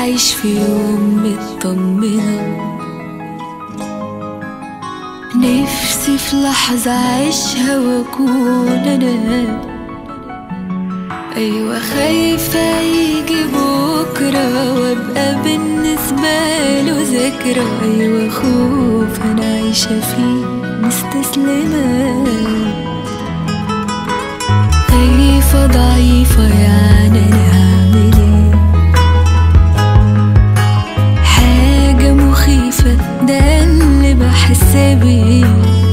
أعيش في يوم مطمنة نفسي في لحظة أعيشها وأكون أنا أيوة خايفة يجي بكرة وأبقى بالنسبة له ذكرى أيوة خوف أنا عايشة فيه مستسلمة خايفة ضعيفة يعني أنا هعمل إيه حاجة مخيفة ده اللي بحس بيه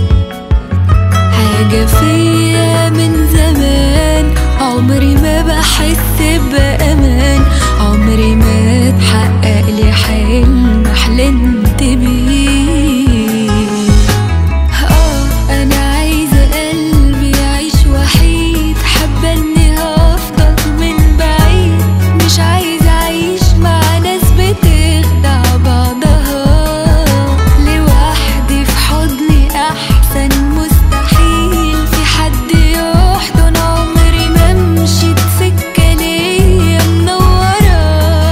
حاجة فيا من زمان عمري ما بحس بأمان عمري ما اتحقق لي حلم حلمت بيه اه انا عايزة قلبي يعيش وحيد حابة اني هفضل من بعيد مش عايزة اعيش مع ناس بتخدع بعضها لوحدي في حضني احسن مستحيل في حد يحضن عمري ما مشيت سكة ليا منورة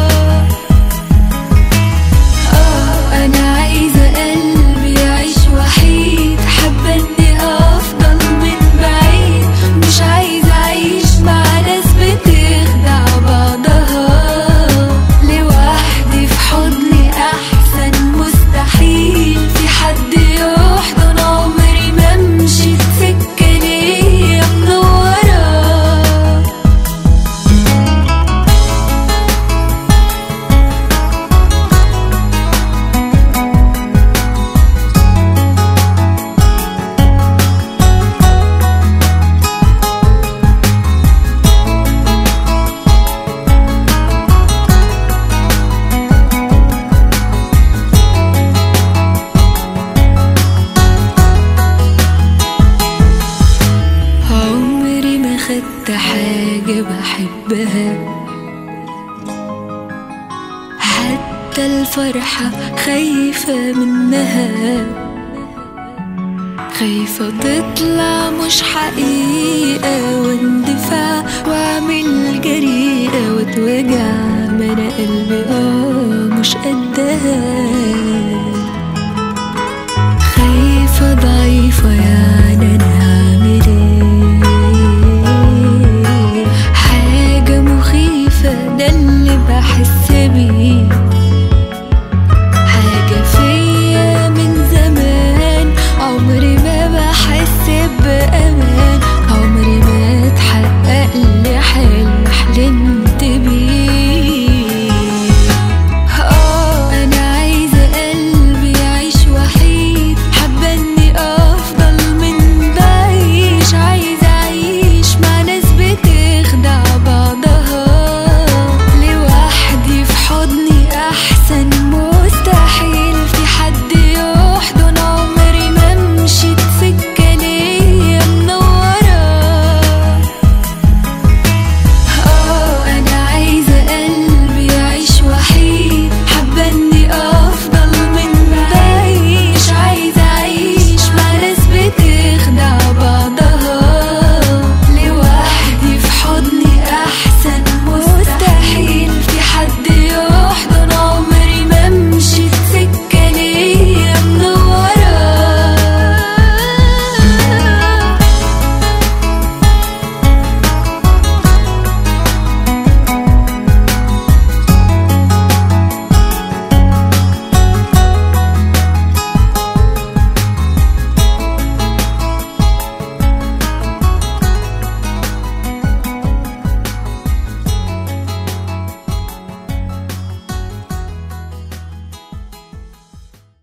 اه انا عايزة قلبي يعيش وحيد حابة اني افضل من بعيد مش عايزة اعيش مع ناس بتخدع بعضها لوحدي في حضني احسن مستحيل في حد يحضن عمري ما مشيت سكة ليا منورة عمري ما خدت حاجة بحبها حتى الفرحة خايفة منها خايفة تطلع مش حقيقة واندفاع واعمل جريئة واتوجع ما انا قلبي اه